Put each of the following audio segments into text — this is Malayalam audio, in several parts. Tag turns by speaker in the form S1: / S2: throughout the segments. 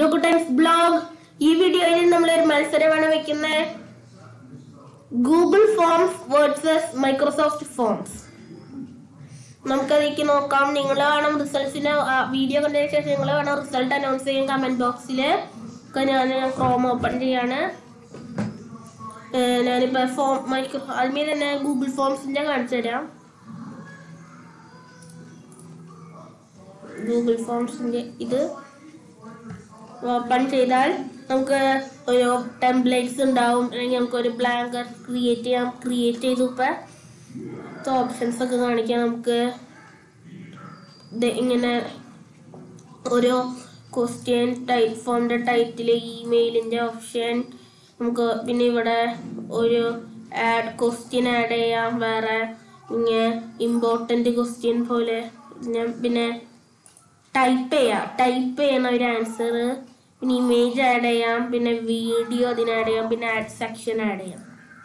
S1: ജോക്കുട്ടൻസ് ബ്ലോഗ് ഈ വീഡിയോയിൽ നമ്മൾ ഒരു മത്സരമാണ് വെക്കുന്നത് Google forms versus Microsoft forms നമുക്കതിലേക്ക് നോക്കാം നിങ്ങൾ വേണം റിസൾട്ട്സിന് വീഡിയോ കണ്ടതിന് ശേഷം നിങ്ങൾ വേണം റിസൾട്ട് അനൗൺസ് ചെയ്യാൻ കമന്റ് ബോക്സിൽ ഒക്കെ ഞാൻ ക്രോം ഓപ്പൺ ചെയ്യാണ് ഏഹ് ഞാനിപ്പോ ഫോം മൈക്രോ ആദ്യമേ തന്നെ ഗൂഗിൾ ഫോംസിന്റെ കാണിച്ചു തരാം ഗൂഗിൾ ഫോംസിന്റെ ഇത് ഓപ്പൺ ചെയ്താൽ നമുക്ക് ഒരു ടെംപ്ലേറ്റ്സ് ഉണ്ടാവും അല്ലെങ്കിൽ നമുക്ക് ഒരു ബ്ലാങ്ക് ക്രിയേറ്റ് ചെയ്യാം ക്രിയേറ്റ് ചെയ്തു ഇപ്പം ഓപ്ഷൻസ് ഒക്കെ കാണിക്കാം നമുക്ക് ഇത് ഇങ്ങനെ ഓരോ ക്വസ്റ്റ്യൻ ടൈപ്പ് ഫോമിൻ്റെ ടൈറ്റിൽ ഇമെയിലിൻ്റെ ഓപ്ഷൻ നമുക്ക് പിന്നെ ഇവിടെ ഒരു ആഡ് ക്വസ്റ്റ്യൻ ആഡ് ചെയ്യാം വേറെ ഇങ്ങനെ ഇമ്പോർട്ടൻ്റ് ക്വസ്റ്റ്യൻ പോലെ ഞാൻ പിന്നെ ടൈപ്പ് ചെയ്യാം ടൈപ്പ് ചെയ്യണ ഒരു ആൻസർ പിന്നെ ഇമേജ് ആഡ് ചെയ്യാം പിന്നെ വീഡിയോ അതിന് ആഡ് ചെയ്യാം പിന്നെ ആഡ് സെക്ഷൻ ആഡ് ചെയ്യാം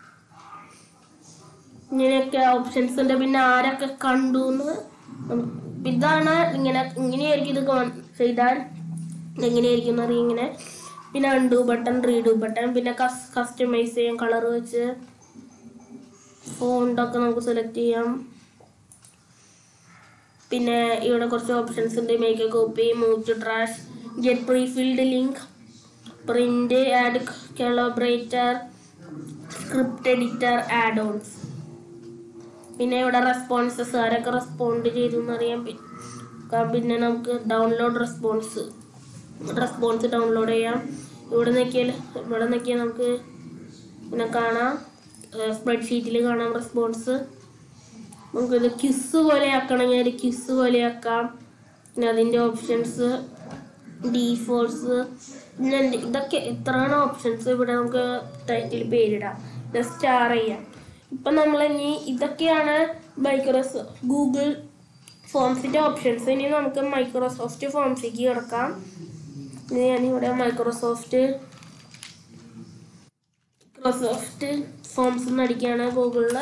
S1: ഇങ്ങനെയൊക്കെ ഓപ്ഷൻസ് ഉണ്ട് പിന്നെ ആരൊക്കെ കണ്ടു എന്ന് ഇതാണ് ഇങ്ങനെ ഇങ്ങനെയായിരിക്കും ഇത് കാൺ- ചെയ്താൽ എങ്ങനെയായിരിക്കും എന്ന് അറിയാം ഇങ്ങനെ പിന്നെ അണ്ടു ബട്ടൺ റീഡു ബട്ടൺ പിന്നെ കസ്റ്റമൈസ് ചെയ്യാം കളർ വെച്ച് ഫോണ്ടൊക്കെ നമുക്ക് സെലക്ട് ചെയ്യാം പിന്നെ ഇവിടെ കുറച്ച് ഓപ്ഷൻസ് ഉണ്ട് make a copy move to trash get pre filled link print add collaborator script editor add ons പിന്നെ ഇവിടെ റെസ്പോൺസസ് ആരൊക്കെ റെസ്പോണ്ട് ചെയ്തു എന്നറിയാൻ പി- ക- പിന്നെ നമുക്ക് ഡൗൺലോഡ് റെസ്പോൺസ് റെസ്പോൺസ് ഡൗൺലോഡ് ചെയ്യാം ഇവിടെ നോക്കിയാൽ ഇവിടെ നോക്കിയാൽ നമുക്ക് പിന്നെ കാണാം സ്പ്രെഡ്ഷീറ്റിൽ കാണാം റെസ്പോൺസ് നമുക്കിത് ക്വിസ് പോലെ ആക്കണമെങ്കിൽ ഒരു ക്വിസ് പോലെ ആക്കാം പിന്നെ അതിൻ്റെ ഓപ്ഷൻസ് ഡീഫോൾട്സ് പിന്നെ എന്ത് ഇതൊക്കെ എത്രയാണ് ഓപ്ഷൻസ് ഇവിടെ നമുക്ക് ടൈറ്റിൽ പേരിടാം പിന്നെ സ്റ്റാർ ചെയ്യാം ഇപ്പം നമ്മൾ ഇനി ഇതൊക്കെയാണ് മൈക്രോസോഫ്റ്റ് ഗൂഗിൾ ഫോംസിൻ്റെ ഓപ്ഷൻസ് ഇനി നമുക്ക് മൈക്രോസോഫ്റ്റ് ഫോംസിലേക്ക് കിടക്കാം ഇനി ഞാനിവിടെ മൈക്രോസോഫ്റ്റ് മൈക്രോസോഫ്റ്റ് ഫോംസ് എന്ന് അടിക്കുകയാണ് ഗൂഗിളിൽ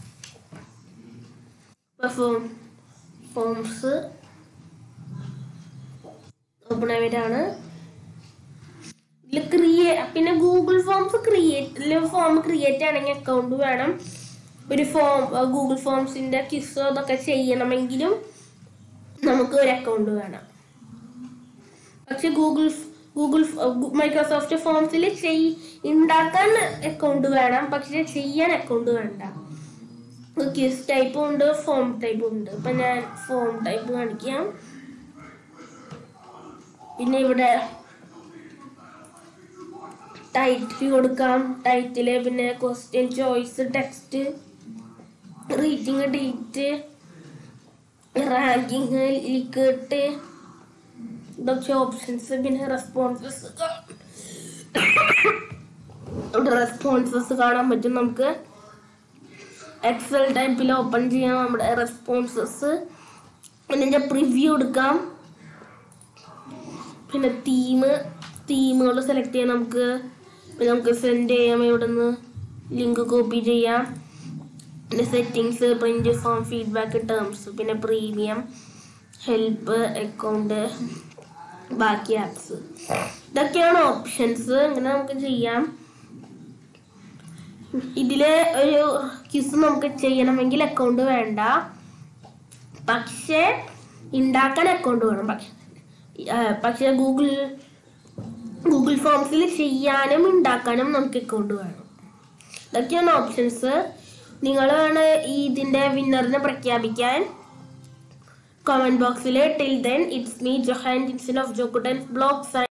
S1: ഫോം ഫോംസ് ഓപ്പൺ ആയവരാണ് ഇതിൽ ക്രിയേ പിന്നെ Google forms create form create ആണെങ്കിൽ അക്കൗണ്ട് വേണം ഒരു ഫോം ഗൂഗിൾ ഫോംസിന്റെ കിസ്സോ അതൊക്കെ ചെയ്യണമെങ്കിലും നമുക്ക് ഒരു അക്കൗണ്ട് വേണം പക്ഷെ ഗൂഗിൾ ഗൂഗിൾ മൈക്രോസോഫ്റ്റ് ഫോംസിൽ ചെയ് ഉണ്ടാക്കാൻ അക്കൗണ്ട് വേണം പക്ഷെ ചെയ്യാൻ അക്കൗണ്ട് വേണ്ട ക്യൂസ് ടൈപ്പും ഉണ്ട് ഫോം ടൈപ്പും ഉണ്ട് ഇപ്പൊ ഞാൻ ഫോം ടൈപ്പ് കാണിക്കാം പിന്നെ ഇവിടെ ടൈറ്റിൽ കൊടുക്കാം ടൈറ്റില് പിന്നെ question choice text rating date ranking Likert ഇതൊക്കെ ഓപ്ഷൻസ് പിന്നെ റെസ്പോൺസസ് ഇവിടെ റെസ്പോൺസസ് കാണാൻ പറ്റും നമുക്ക് എക്സൽ ടൈപ്പിൽ ഓപ്പൺ ചെയ്യാം നമ്മുടെ റെസ്പോൺസസ് പിന്നെ ഞാൻ പ്രിവ്യൂ എടുക്കാം പിന്നെ തീം തീമുകൾ സെലക്ട് ചെയ്യാം നമുക്ക് പിന്നെ നമുക്ക് സെൻഡ് ചെയ്യാം ഇവിടെ നിന്ന് ലിങ്ക് കോപ്പി ചെയ്യാം പിന്നെ settings print form feedback terms പിന്നെ പ്രീമിയം ഹെൽപ്പ് അക്കൗണ്ട് ബാക്കി ആപ്സ് ഇതൊക്കെയാണ് ഓപ്ഷൻസ് ഇങ്ങനെ നമുക്ക് ചെയ്യാം ഇതില് ഒരു ക്യൂസ് നമുക്ക് ചെയ്യണമെങ്കിൽ അക്കൗണ്ട് വേണ്ട പക്ഷേ ഉണ്ടാക്കാൻ അക്കൗണ്ട് വേണം പക്ഷെ ആ, പക്ഷെ ഗൂഗിൾ ഗൂഗിൾ ഫോംസിൽ ചെയ്യാനും ഉണ്ടാക്കാനും നമുക്ക് അക്കൗണ്ട് വേണം ഇതൊക്കെയാണ് ഓപ്ഷൻസ് നിങ്ങൾ വേണം ഈ ഇതിന്റെ വിന്നറിനെ പ്രഖ്യാപിക്കാൻ കമന്റ് ബോക്സിൽ till then it's me Johan Jinson of Jokuttan blogs